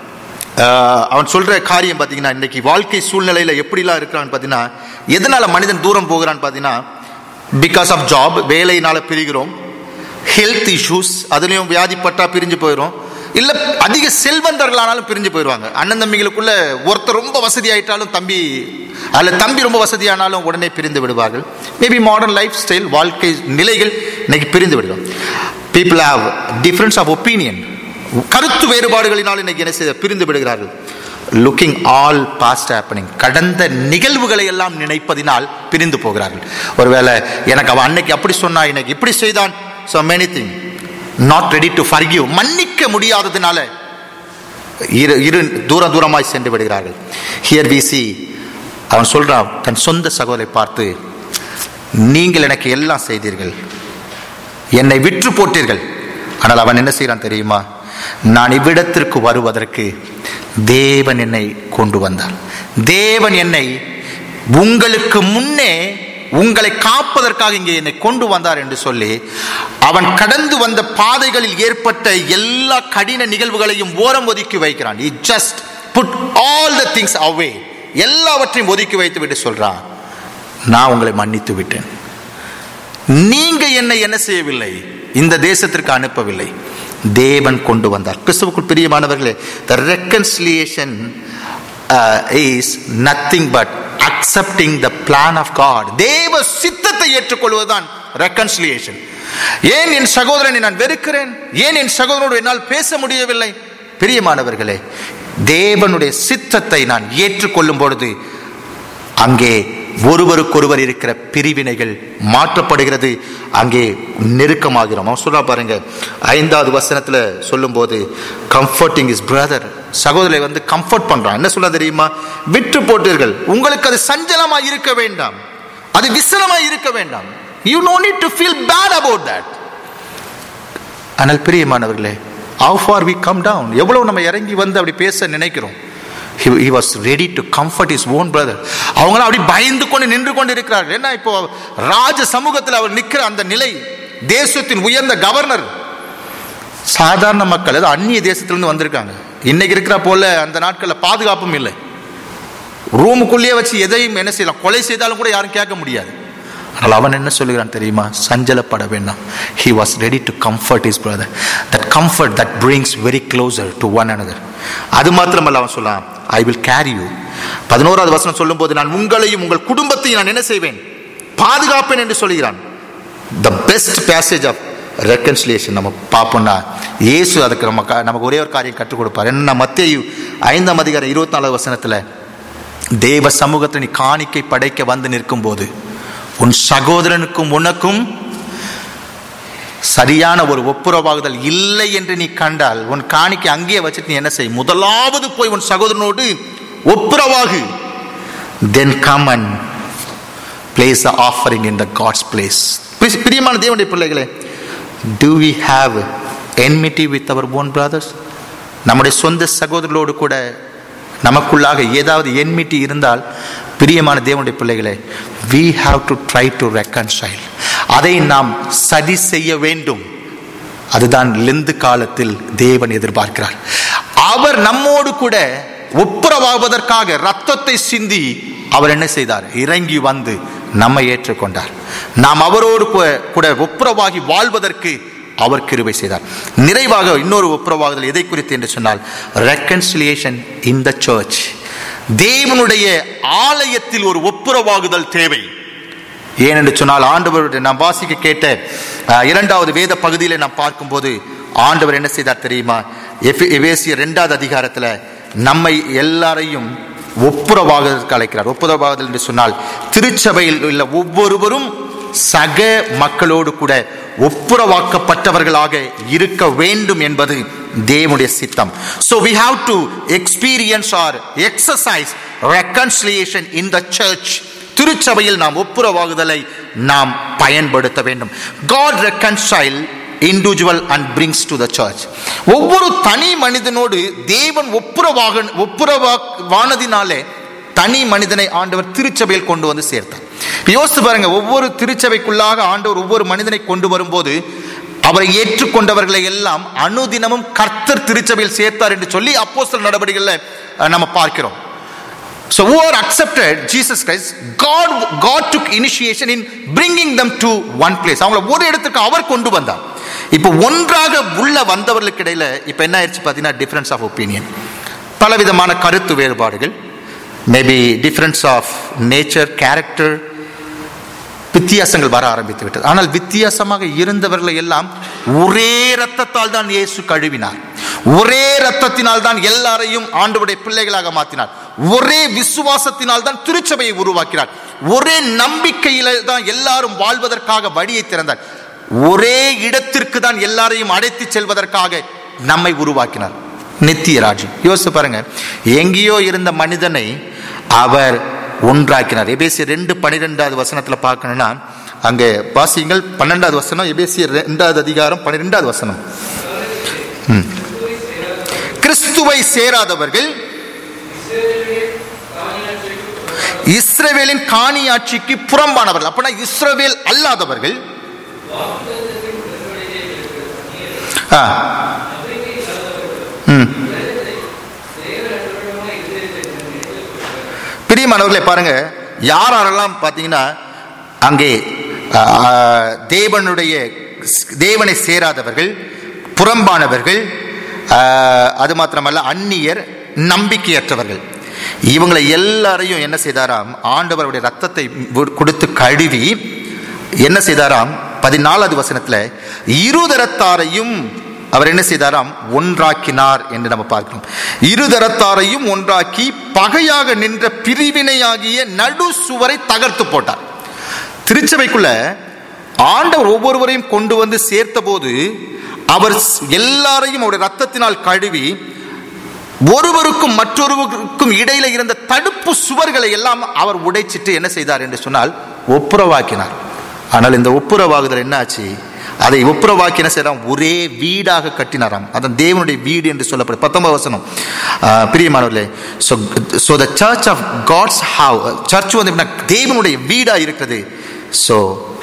ஆஹ், அவன் சொல்ற காரியம் பார்த்தீங்கன்னா இன்னைக்கு வாழ்க்கை சூழ்நிலையில எப்படிலாம் இருக்கிறான்னு பார்த்தீங்கன்னா எதனால மனிதன் தூரம் போகிறான்னு பார்த்தீங்கன்னா பிகாஸ் ஆஃப் ஜாப் வேலையினால பிரிகிறோம் ஹெல்த் இஷ்யூஸ் அதுலேயும் வியாதிப்பட்டா பிரிஞ்சு போயிடும் இல்லை அதிக செல்வந்தர்களானாலும் பிரிஞ்சு போயிடுவாங்க அண்ணன் தம்பிகளுக்குள்ள ஒருத்தர் ரொம்ப வசதி ஆயிட்டாலும் தம்பி அதில் தம்பி ரொம்ப வசதியானாலும் உடனே பிரிந்து விடுவார்கள் மேபி மாடர்ன் லைஃப் ஸ்டைல் வாழ்க்கை நிலைகள் இன்னைக்கு பிரிந்து விடுவோம் people have difference of opinion கருத்து வேறுபாடுகளினால் இன்னைக்கு என்ன செய்ய பிரிந்து விடுகிறார்கள் லுக்கிங் ஆல் பாஸ்ட் ஹேப்பனிங் கடந்த நிகழ்வுகளை எல்லாம் நினைப்பதினால் பிரிந்து போகிறார்கள் ஒருவேளை எனக்கு அவன் அன்னைக்கு அப்படி சொன்னா இன்னைக்கு இப்படி செய்தான் so many thing not ready to forgive மன்னிக்க முடியாததுனால இரு இரு தூர தூரமாய் சென்று விடுகிறார்கள் ஹியர் வி see அவன் சொல்றான் தன் சொந்த சகோதரை பார்த்து நீங்கள் எனக்கு எல்லாம் செய்தீர்கள் என்னை விற்று போட்டீர்கள் ஆனால் அவன் என்ன செய்கிறான் தெரியுமா நான் இவ்விடத்திற்கு வருவதற்கு தேவன் என்னை கொண்டு வந்தார் தேவன் என்னை உங்களுக்கு முன்னே உங்களை காப்பதற்காக இங்கே என்னை கொண்டு வந்தார் என்று சொல்லி அவன் கடந்து வந்த பாதைகளில் ஏற்பட்ட எல்லா கடின நிகழ்வுகளையும் ஓரம் ஒதுக்கி வைக்கிறான் he just put all the things away எல்லாவற்றையும் ஒதுக்கி வைத்து விட்டு சொல்றான் நான் உங்களை மன்னித்து விட்டேன் நீங்க என்னை என்ன செய்யவில்லை இந்த தேசத்திற்கு அனுப்பவில்லை தேவன் கொண்டு வந்தார் கிறிஸ்துவுக்குள் பிரியமானவர்களே the reconciliation is nothing but accepting the plan of God தேவ சித்தத்தை ஏற்றுக்கொள்வதுதான் ரெக்கன்சிலியேஷன் ஏன் என் சகோதரனை நான் வெறுக்கிறேன் ஏன் என் சகோதரனோடு என்னால் பேச முடியவில்லை பிரியமானவர்களே தேவனுடைய சித்தத்தை நான் ஏற்றுக்கொள்ளும் பொழுது அங்கே ஒருவருக்கொருவர் இருக்கிற பிரிவினைகள் மாற்றப்படுகிறது அங்கே நெருக்கமாகிறோம் அவன் சொல்றா பாருங்க ஐந்தாவது வசனத்துல சொல்லும்போது கம்ஃபர்டிங் இஸ் பிரதர் சகோதரை வந்து கம்ஃபர்ட் பண்றான் என்ன சொல்ல தெரியுமா விற்று போட்டீர்கள் உங்களுக்கு அது சஞ்சலமா இருக்க வேண்டாம் அது விசனமா இருக்க வேண்டாம் you no need to feel bad about that ஆனால் பிரியமானவர்களே how far we come down எவ்வளவு நம்ம இறங்கி வந்து அப்படி பேச நினைக்கிறோம் he, he was ready to comfort his own brother அவங்களாம் அப்படி பயந்து கொண்டு நின்று கொண்டு இருக்கிறார்கள் என்ன இப்போ ராஜ சமூகத்தில் அவர் நிற்கிற அந்த நிலை தேசத்தின் உயர்ந்த கவர்னர் சாதாரண மக்கள் அது அந்நிய தேசத்திலிருந்து வந்திருக்காங்க இன்னைக்கு இருக்கிற போல அந்த நாட்களில் பாதுகாப்பும் இல்லை ரூமுக்குள்ளேயே வச்சு எதையும் என்ன செய்யலாம் கொலை செய்தாலும் கூட யாரும் கேட்க முடியாது ஆனால் அவன் என்ன சொல்லுகிறான் தெரியுமா சஞ்சலப்பட வேண்டாம் he was ready to comfort his brother that comfort that brings very closer to one another அது மாத்திரமல்ல அவன் சொல்லலாம் ஐ வில் கேரி யூ பதினோராவது வசனம் சொல்லும்போது நான் உங்களையும் உங்கள் குடும்பத்தையும் நான் என்ன செய்வேன் பாதுகாப்பேன் என்று சொல்கிறான் the best passage of reconciliation நம்ம பார்ப்போம்னா இயேசு அதுக்கு நம்ம க- நமக்கு ஒரே ஒரு காரியம் கற்றுக் கொடுப்பார் என்ன மத்தேயு ஐந்தாம் அதிகாரம் இருபத்தி நாலாவது வசனத்தில் தேவ சமூகத்தில் நீ காணிக்கை படைக்க வந்து நிற்கும் போது உன் சகோதரனுக்கும் உனக்கும் சரியான ஒரு ஒப்புரவாகுதல் இல்லை என்று நீ கண்டால் உன் காணிக்கை அங்கேயே வச்சுட்டு நீ என்ன செய் முதலாவது போய் உன் சகோதரனோடு ஒப்புரவாகு then come and place the offering in the God's place பிரியமான தேவனுடைய பிள்ளைகளே do we have enmity with our own brothers நம்முடைய சொந்த சகோதரர்களோடு கூட நமக்குள்ளாக ஏதாவது enmity இருந்தால் பிரியமான தேவனுடைய பிள்ளைகளே we have to try to reconcile அதை நாம் சரி செய்ய வேண்டும் அதுதான் லெந்து காலத்தில் தேவன் எதிர்பார்க்கிறார் அவர் நம்மோடு கூட ஒப்புரவாவதற்காக ரத்தத்தை சிந்தி அவர் என்ன செய்தார் இறங்கி வந்து நம்மை ஏற்றுக்கொண்டார் நாம் அவரோடு கூ- கூட ஒப்புரவாகி வாழ்வதற்கு அவர் கிருபை செய்தார் நிறைவாக இன்னொரு ஒப்புரவாகுதல் எதை குறித்து என்று சொன்னால் ரெக்கன்சிலியேஷன் இன் த சர்ச் தேவனுடைய ஆலயத்தில் ஒரு ஒப்புரவாகுதல் தேவை ஏனென்று சொன்னால் ஆண்டவருடைய நாம் வாசிக்க கேட்ட அஹ், இரண்டாவது வேத பகுதியில நாம் பார்க்கும்போது ஆண்டவர் என்ன செய்தார் தெரியுமா எஃபி- எபேசியர் இரண்டாவது அதிகாரத்துல நம்மை எல்லாரையும் ஒப்புரவாகுதற்கு அழைக்கிறார் ஒப்புரவாகுதல் என்று சொன்னால் திருச்சபையில் உள்ள ஒவ்வொருவரும் சக மக்களோடு கூட ஒப்புரவாக்கப்பட்டவர்களாக இருக்க வேண்டும் என்பது தேவனுடைய சித்தம் so we have to experience or exercise reconciliation in the church திருச்சபையில் நாம் ஒப்புரவாகுதலை நாம் பயன்படுத்த வேண்டும் God reconcile individual and brings to the church ஒவ்வொரு தனி மனிதனோடு தேவன் ஒப்புரவாக ஒப்புரவானதினாலே தனி மனிதனை ஆண்டவர் திருச்சபையில் கொண்டு வந்து சேர்த்தார் இப்ப யோசித்து பாருங்க ஒவ்வொரு திருச்சபைக்குள்ளாக ஆண்டவர் ஒவ்வொரு மனிதனை கொண்டு வரும்போது அவரை ஏற்றுக்கொண்டவர்களை எல்லாம் அனுதினமும் கர்த்தர் திருச்சபையில் சேர்த்தார் என்று சொல்லி அப்போஸ்தலர் நடவடிக்கைகளில் அஹ், நம்ம பார்க்கிறோம் So who are accepted Jesus Christ, God, God took initiation in bringing them to one place. அவங்கள ஒரு இடத்துக்கு அவர் கொண்டு வந்தார் இப்போ ஒன்றாக உள்ள வந்தவர்களுக்கு இடையில இப்போ என்ன ஆயிடுச்சு பார்த்தீங்கன்னா டிஃபரன்ஸ் ஆஃப் ஒப்பீனியன் பலவிதமான கருத்து வேறுபாடுகள் maybe difference of nature character வித்தியாசங்கள் வர ஆரம்பித்து விட்டது ஆனால் வித்தியாசமாக இருந்தவர்களை எல்லாம் ஒரே ரத்தத்தால் தான் இயேசு கழுவினார் ஒரே ரத்தத்தினால் தான் எல்லாரையும் ஆண்டவருடைய பிள்ளைகளாக மாற்றினார் ஒரே விசுவாசத்தினால் தான் திருச்சபையை உருவாக்கினார் ஒரே நம்பிக்கையில தான் எல்லாரும் வாழ்வதற்காக வழியை திறந்தார் ஒரே இடத்திற்கு தான் எல்லாரையும் அழைத்து செல்வதற்காக நம்மை உருவாக்கினார் நித்திய ராஜ்யம் யோசிச்சு பாருங்க எங்கேயோ இருந்த மனிதனை அவர் ஒன்றாக்கினார் எபேசியர் ரெண்டு பன்னிரெண்டாவது வசனத்துல பார்க்கணும்னா அங்கே வாசிங்கள் பன்னெண்டாவது வசனம் எபேசியர் ரெண்டாவது அதிகாரம் பன்னிரெண்டாவது வசனம் ம். கிறிஸ்துவை சேராதவர்கள் இஸ்ரவேலின் காணியாட்சிக்கு புறம்பானவர்கள் அப்பனா இஸ்ரவேல் அல்லாதவர்கள் ஆ. ம். பிரியமானவர்களே பாருங்க யார் யாரெல்லாம் பார்த்தீங்கன்னா அங்கே ஆ, ஆ, தேவனுடைய தேவனை சேராதவர்கள் புறம்பானவர்கள் ஆ, அது மாத்திரமல்ல அந்நியர் நம்பிக்கையற்றவர்கள் இவங்களை எல்லாரையும் என்ன செய்தாராம் ஆண்டவருடைய ரத்தத்தை வு- கொடுத்து கழுவி என்ன செய்தாராம் பதினாலாவது வசனத்துல இருதரத்தாரையும் அவர் என்ன செய்தாராம் ஒன்றாக்கினார் என்று நம்ம பார்க்கிறோம் இருதரத்தாரையும் ஒன்றாக்கி பகையாக நின்ற பிரிவினையாகிய நடு சுவரை தகர்த்து போட்டார் திருச்சபைக்குள்ள ஆண்டவர் ஒவ்வொருவரையும் கொண்டு வந்து சேர்த்த போது அவர் எல்லாரையும் அவருடைய ரத்தத்தினால் கழுவி ஒருவருக்கும் மற்றொருவருக்கும் இடையில இருந்த தடுப்பு சுவர்களை எல்லாம் அவர் உடைச்சிட்டு என்ன செய்தார் என்று சொன்னால் ஒப்புரவாக்கினார் ஆனால் இந்த ஒப்புரவாகுதல் என்னாச்சு அதை ஒப்புரவாக்கி என்ன செய்யறான் ஒரே வீடாக கட்டினாராம் அதான் தேவனுடைய வீடு என்று சொல்லப்படும் பத்தொன்பது வசனம் ஆஹ் பிரியமானவர்களே so so the church of God's have church வந்து எப்படின்னா தேவனுடைய வீடா இருக்கிறது ஸோ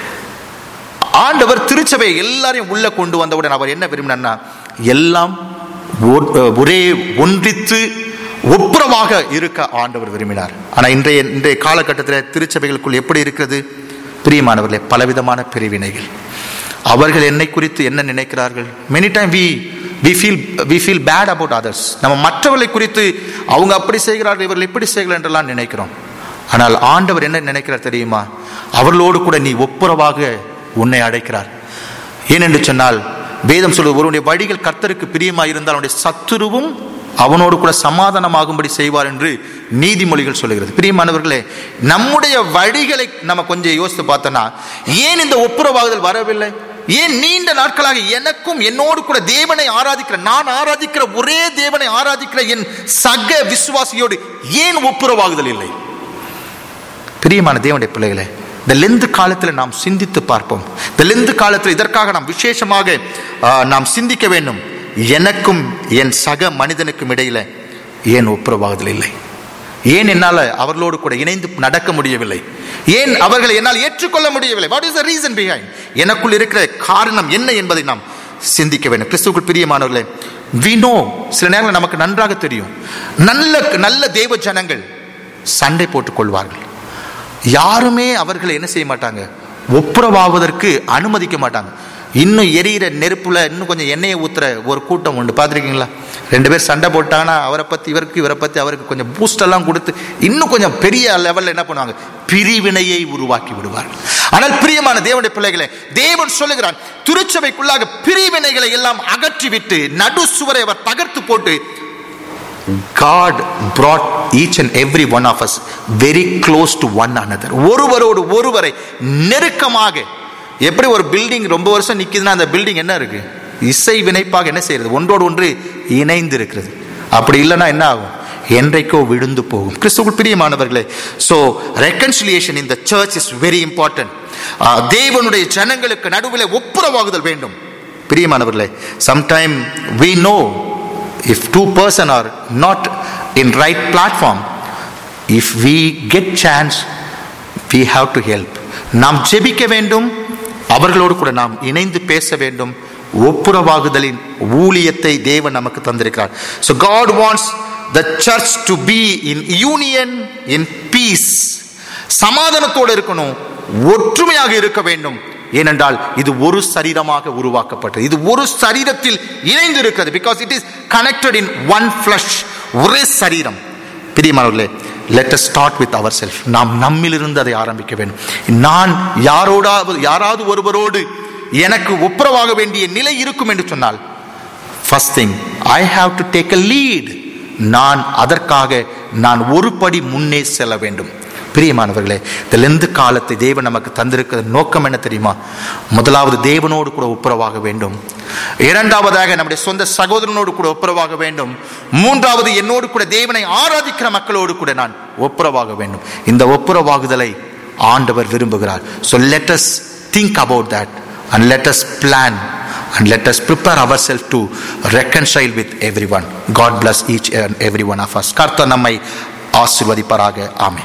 ஆண்டவர் திருச்சபையை எல்லாரையும் உள்ள கொண்டு வந்தவுடன் அவர் என்ன விரும்பினார்னா எல்லாம் ஒ- ஒரே ஒன்றித்து ஒப்புரமாக இருக்க ஆண்டவர் விரும்பினார் ஆனா இன்றைய இன்றைய காலகட்டத்தில் திருச்சபைகளுக்குள் எப்படி இருக்கிறது பிரியமானவர்களே பலவிதமான பிரிவினைகள் அவர்கள் என்னை குறித்து என்ன நினைக்கிறார்கள் many time we we feel we feel bad about others நம்ம மற்றவர்களை குறித்து அவங்க அப்படி செய்கிறார்கள் இவர்கள் இப்படி செய்கிறார்கள் என்றெல்லாம் நினைக்கிறோம் ஆனால் ஆண்டவர் என்ன நினைக்கிறார் தெரியுமா அவர்களோடு கூட நீ ஒப்புரவாக உன்னை அழைக்கிறார் ஏனென்று சொன்னால் வேதம் சொல்வது ஒருவனுடைய வழிகள் கர்த்தருக்கு பிரியமாக இருந்தால் அவனுடைய சத்துருவும் அவனோடு கூட சமாதானமாகும்படி செய்வார் என்று நீதிமொழிகள் சொல்லுகிறது பிரியமானவர்களே நம்முடைய வழிகளை நம்ம கொஞ்சம் யோசித்து பார்த்தோன்னா ஏன் இந்த ஒப்புரவாகுதல் வரவில்லை ஏன் நீண்ட நாட்களாக எனக்கும் என்னோடு கூட தேவனை ஆராதிக்கிற நான் ஆராதிக்கிற ஒரே தேவனை ஆராதிக்கிற என் சக விசுவாசியோடு ஏன் ஒப்புரவாகுதல் இல்லை பிரியமான தேவனுடைய பிள்ளைகளே இந்த லெந்து காலத்தில் நாம் சிந்தித்து பார்ப்போம் இந்த லெந்து காலத்தில் இதற்காக நாம் விசேஷமாக ஆ, நாம் சிந்திக்க வேண்டும் எனக்கும் என் சக மனிதனுக்கும் இடையில ஏன் ஒப்புரவாகுதல் இல்லை ஏன் என்னால் அவர்களோடு கூட இணைந்து நடக்க முடியவில்லை ஏன் அவர்களை என்னால் ஏற்றுக்கொள்ள முடியவில்லை what is the reason behind எனக்குள் இருக்கிற காரணம் என்ன என்பதை நாம் சிந்திக்க வேண்டும் கிறிஸ்துவுக்குள் பிரியமானவர்களே we know சில நேரங்கள் நமக்கு நன்றாக தெரியும் நல்ல நல்ல தேவ ஜனங்கள் சண்டை போட்டுக் கொள்வார்கள் யாருமே அவர்களை என்ன செய்ய மாட்டாங்க ஒப்புரவாவதற்கு அனுமதிக்க மாட்டாங்க இன்னும் எரியிற நெருப்புல இன்னும் கொஞ்சம் எண்ணெயை ஊத்துற ஒரு கூட்டம் உண்டு பார்த்துருக்கீங்களா ரெண்டு பேர் சண்டை போட்டாங்கன்னா அவரை பத்தி இவருக்கு இவரை பத்தி அவருக்கு கொஞ்சம் பூஸ்ட் எல்லாம் கொடுத்து இன்னும் கொஞ்சம் பெரிய லெவல்ல என்ன பண்ணுவாங்க பிரிவினையை உருவாக்கி விடுவார்கள் ஆனால் பிரியமான தேவனுடைய பிள்ளைகளே தேவன் சொல்லுகிறான் திருச்சபைக்குள்ளாக பிரிவினைகளை எல்லாம் அகற்றிவிட்டு நடு சுவரை அவர் தகர்த்து போட்டு God brought each and every one of us very close to one another. ஒருவரோடு ஒருவரை நெருக்கமாக எப்படி ஒரு பில்டிங் ரொம்ப வருஷம் நிக்குதுன்னா அந்த பில்டிங் என்ன இருக்கு இசை வினைப்பாக என்ன செய்யறது ஒன்றோடு ஒன்று இணைந்து இருக்கிறது அப்படி இல்லைன்னா என்ன ஆகும் என்றைக்கோ விழுந்து போகும் கிறிஸ்துவுக்குள் பிரியமானவர்களே ஸோ ரெக்கன்சிலியேஷன் இந்த சர்ச் இஸ் வெரி இம்பார்ட்டன்ட் தேவனுடைய ஜனங்களுக்கு நடுவில் ஒப்புரவாகுதல் வேண்டும் பிரியமானவர்களே sometime we know if two person are not in right platform if we get chance we have to help நாம் ஜெபிக்க வேண்டும் அவர்களோடு கூட நாம் இணைந்து பேச வேண்டும் ஒப்புரவாகுதலின் ஊழியத்தை தேவன் நமக்கு தந்திருக்கிறார் so god wants the church to be in union in peace சமாதானத்தோடு இருக்கணும் ஒற்றுமையாக இருக்க வேண்டும் ஏனென்றால் இது ஒரு சரீரமாக உருவாக்கப்பட்டது இது ஒரு சரீரத்தில் இணைந்து இருக்கிறது because it is connected in one flesh ஒரே சரீரம் பிரியமானவர்களே let us start with our self நாம் நம்மிலிருந்து அதை ஆரம்பிக்க வேண்டும் நான் யாரோடாவது யாராவது ஒருவரோடு எனக்கு ஒப்புரவாக வேண்டிய நிலை இருக்கும் என்று சொன்னால் first thing I have to take a lead நான் அதற்காக நான் ஒரு படி முன்னே செல்ல வேண்டும் பிரியமானவர்களே இந்த லெந்து காலத்தை தேவன் நமக்கு தந்திருக்கிற நோக்கம் என்ன தெரியுமா முதலாவது தேவனோடு கூட ஒப்புரவாக வேண்டும் இரண்டாவதாக நம்முடைய சொந்த சகோதரனோடு கூட ஒப்புரவாக வேண்டும் மூன்றாவது என்னோடு கூட தேவனை ஆராதிக்கிற மக்களோடு கூட நான் ஒப்புரவாக வேண்டும் இந்த ஒப்புரவாகுதலை ஆண்டவர் விரும்புகிறார் so let us think about that and let us plan and let us prepare ourselves to reconcile with everyone god bless each and every one of us கர்த்தர் நம்மை ஆசிர்வதிப்பாராக ஆமென்